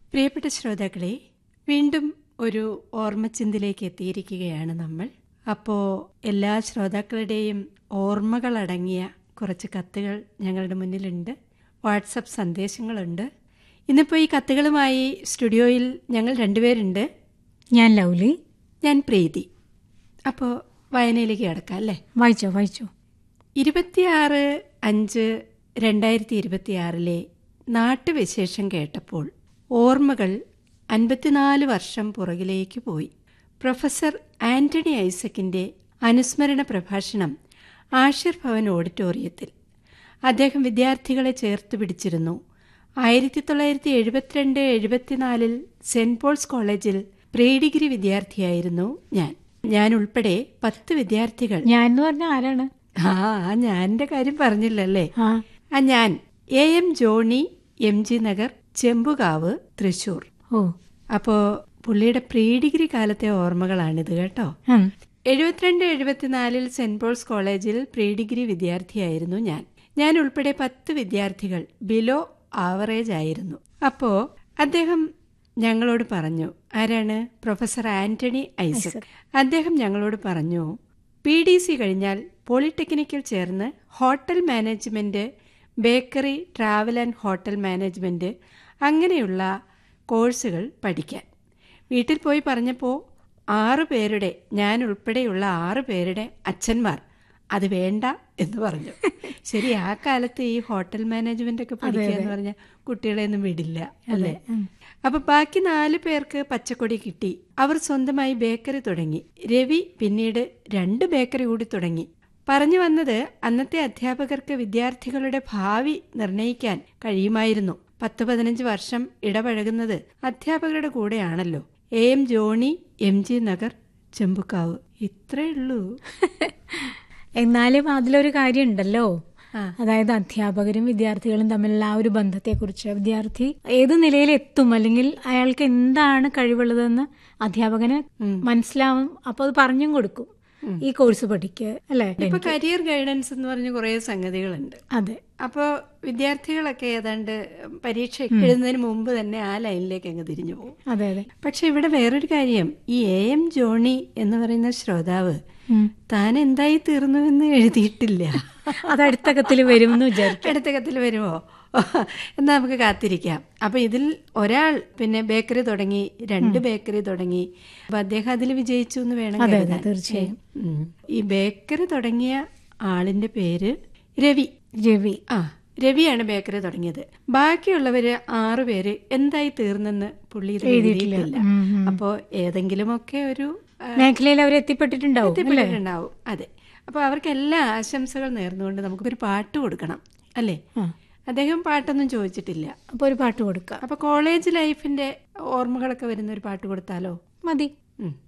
പ്രിയപ്പെട്ട ശ്രോതാക്കളെ വീണ്ടും ഒരു ഓർമ്മച്ചിന്തിലേക്ക് എത്തിയിരിക്കുകയാണ് നമ്മൾ അപ്പോൾ എല്ലാ ശ്രോതാക്കളുടെയും ഓർമ്മകളടങ്ങിയ കുറച്ച് കത്തുകൾ ഞങ്ങളുടെ മുന്നിലുണ്ട് വാട്സപ്പ് സന്ദേശങ്ങളുണ്ട് ഇന്നിപ്പോൾ ഈ കത്തുകളുമായി സ്റ്റുഡിയോയിൽ ഞങ്ങൾ രണ്ടുപേരുണ്ട് ഞാൻ ലൗലി ഞാൻ പ്രീതി അപ്പോൾ വായനയിലേക്ക് കിടക്കാം അല്ലേ വായിച്ചോ വായിച്ചോ ഇരുപത്തിയാറ് അഞ്ച് രണ്ടായിരത്തി ഇരുപത്തിയാറിലെ നാട്ടുവിശേഷം കേട്ടപ്പോൾ ഓർമ്മകൾ അൻപത്തിനാല് വർഷം പുറകിലേക്ക് പോയി പ്രൊഫസർ ആന്റണി ഐസക്കിന്റെ അനുസ്മരണ പ്രഭാഷണം ആഷിർ ഭവൻ ഓഡിറ്റോറിയത്തിൽ അദ്ദേഹം വിദ്യാർത്ഥികളെ ചേർത്ത് പിടിച്ചിരുന്നു ആയിരത്തി തൊള്ളായിരത്തി എഴുപത്തിരണ്ട് എഴുപത്തിനാലിൽ സെന്റ് പോൾസ് കോളേജിൽ പ്രീ ഡിഗ്രി വിദ്യാർത്ഥിയായിരുന്നു ഞാൻ ഞാൻ ഉൾപ്പെടെ പത്ത് വിദ്യാർത്ഥികൾ ഞാൻ എന്ന് പറഞ്ഞ ആരാണ് ആ ആ ഞാൻ്റെ കാര്യം പറഞ്ഞില്ലല്ലേ ആ ആ ഞാൻ A M Johnny M G Nagar Chembukavu Thrissur ഓ അപ്പോ പുള്ളിയുടെ പ്രീ ഡിഗ്രി കാലത്തെ ഓർമ്മകളാണിത് കേട്ടോ ഉം. എഴുപത്തിരണ്ട് എഴുപത്തിനാലിൽ സെന്റ് പോൾസ് കോളേജിൽ പ്രീ ഡിഗ്രി വിദ്യാർത്ഥിയായിരുന്നു ഞാൻ ഞാൻ ഉൾപ്പെടെ പത്ത് വിദ്യാർത്ഥികൾ ബിലോ ആവറേജ് ആയിരുന്നു അപ്പോ അദ്ദേഹം ഞങ്ങളോട് പറഞ്ഞു ആരാണ് പ്രൊഫസർ ആന്റണി ഐസക് അദ്ദേഹം ഞങ്ങളോട് പറഞ്ഞു പി ഡി സി കഴിഞ്ഞാൽ പോളിടെക്നിക്കിൽ ചേർന്ന് hotel management bakery travel and hotel management അങ്ങനെയുള്ള കോഴ്സുകൾ പഠിക്കാൻ വീട്ടിൽ പോയി പറഞ്ഞപ്പോൾ ആറു പേരുടെ ഞാൻ ഉൾപ്പെടെയുള്ള ആറു പേരുടെ അച്ഛന്മാർ അത് വേണ്ട എന്ന് പറഞ്ഞു ശരി ആ കാലത്ത് ഈ ഹോട്ടൽ മാനേജ്മെന്റ് ഒക്കെ പഠിക്കുക എന്ന് പറഞ്ഞാൽ കുട്ടികളെ ഒന്നും വിടില്ല അല്ലേ അപ്പൊ ബാക്കി നാല് പേർക്ക് പച്ചക്കൊടി കിട്ടി അവർ സ്വന്തമായി ബേക്കറി തുടങ്ങി രവി പിന്നീട് രണ്ട് ബേക്കറി കൂടി തുടങ്ങി പറഞ്ഞു വന്നത് അന്നത്തെ അധ്യാപകർക്ക് വിദ്യാർത്ഥികളുടെ ഭാവി നിർണയിക്കാൻ കഴിയുമായിരുന്നു പത്ത് പതിനഞ്ച് വർഷം ഇടപഴകുന്നത് അധ്യാപകരുടെ കൂടെയാണല്ലോ A M Johnny M G Nagar Chembukkavu ഇത്രേ ഉള്ളൂ എന്നാലും അതിലൊരു കാര്യം ഉണ്ടല്ലോ ആ. അതായത് അധ്യാപകരും വിദ്യാർത്ഥികളും തമ്മിലുള്ള ആ ഒരു ബന്ധത്തെക്കുറിച്ച് വിദ്യാർത്ഥി ഏത് നിലയിൽ എത്തും അല്ലെങ്കിൽ അയാൾക്ക് എന്താണ് കഴിവുള്ളതെന്ന് അധ്യാപകന് മനസ്സിലാവും അപ്പൊ അത് പറഞ്ഞും കൊടുക്കും ഈ കോഴ്സ് പഠിക്കുക അല്ലേ ഇപ്പൊ കരിയർ ഗൈഡൻസ് എന്ന് പറഞ്ഞ കുറേ സംഗതികളുണ്ട് അതെ അപ്പോൾ വിദ്യാർത്ഥികളൊക്കെ ഏതാണ്ട് പരീക്ഷ എഴുതുന്നതിന് മുമ്പ് തന്നെ ആ ലൈനിലേക്ക് അങ്ങ് തിരിഞ്ഞു പോകും അതെ അതെ പക്ഷെ ഇവിടെ വേറൊരു കാര്യം ഈ എ എം ജോണി എന്ന് പറയുന്ന ശ്രോതാവ് ഉം. താൻ എന്തായി തീർന്നു എന്ന് എഴുതിയിട്ടില്ല അത് അടുത്ത കത്തിൽ വരും എന്ന് വിചാരിക്കും അടുത്ത കത്തിൽ വരുമോ എന്നാ നമുക്ക് കാത്തിരിക്കാം അപ്പൊ ഇതിൽ ഒരാൾ പിന്നെ ബേക്കറി തുടങ്ങി രണ്ട് ബേക്കറി തുടങ്ങി അപ്പൊ അദ്ദേഹം അതിൽ വിജയിച്ചു എന്ന് വേണം അതെ, കരുതാൻ. തീർച്ചയായും. ഉം. ഈ ബേക്കറി തുടങ്ങിയ ആളിന്റെ പേര് രവി രവി ആ രവിയാണ് ബേക്കറി തുടങ്ങിയത് ബാക്കിയുള്ളവര് ആറു പേര് എന്തായി തീർന്നെന്ന് പുള്ളി ഇത് എഴുതിയിട്ടില്ല ഉം, ഉം. അപ്പോ ഏതെങ്കിലുമൊക്കെ ഒരു ആ, മേഖലയിൽ അവർ എത്തിപ്പെട്ടിട്ടുണ്ടാവും അല്ലേ എത്തിപ്പെട്ടിട്ടുണ്ടാവും അതെ അപ്പൊ അവർക്ക് എല്ലാ ആശംസകൾ നേർന്നുകൊണ്ട് നമുക്കൊരു പാട്ട് കൊടുക്കണം അല്ലേ ആ. അദ്ദേഹം പാട്ടൊന്നും ചോദിച്ചിട്ടില്ല അപ്പൊ ഒരു പാട്ട് കൊടുക്കാം അപ്പൊ കോളേജ് ലൈഫിന്റെ ഓർമ്മകളൊക്കെ വരുന്ന ഒരു പാട്ട് കൊടുത്താലോ മതി ഉം